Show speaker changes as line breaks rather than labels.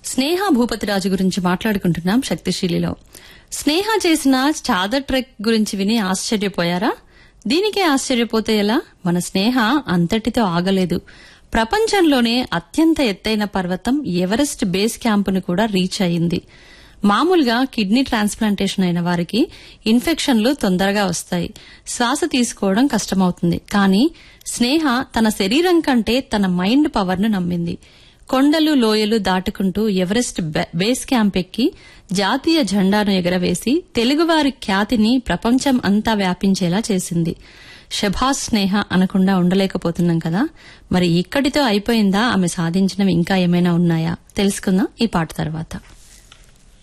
స్నేహ భూపతిరాజు గురించి మాట్లాడుకుంటున్నాం శక్తిశీలిలో స్నేహ చేసిన చాదర్ ట్రెక్ గురించి విని ఆశ్చర్యపోయారా దీనికే ఆశ్చర్యపోతే ఎలా మన స్నేహ అంతటితో ఆగలేదు ప్రపంచంలోనే అత్యంత ఎత్తైన పర్వతం ఎవరెస్ట్ బేస్ క్యాంపును కూడా రీచ్ అయింది మామూలుగా కిడ్నీ ట్రాన్స్ప్లాంటేషన్ అయిన వారికి ఇన్ఫెక్షన్లు తొందరగా వస్తాయి శ్వాస తీసుకోవడం కష్టమవుతుంది కానీ స్నేహ తన శరీరం కంటే తన మైండ్ పవర్ను నమ్మింది కొండలు లోయలు దాటుకుంటూ ఎవరెస్ట్ బే- బేస్ క్యాంప్ ఎక్కి జాతీయ జెండాను ఎగరవేసి తెలుగువారి ఖ్యాతిని ప్రపంచం అంతా వ్యాపించేలా చేసింది శభాస్ స్నేహ అనకుండా ఉండలేకపోతున్నాం కదా మరి ఇక్కడితో అయిపోయిందా ఆమె సాధించినవి ఇంకా ఏమైనా ఉన్నాయా తెలుసుకుందాం ఈ పాట తర్వాత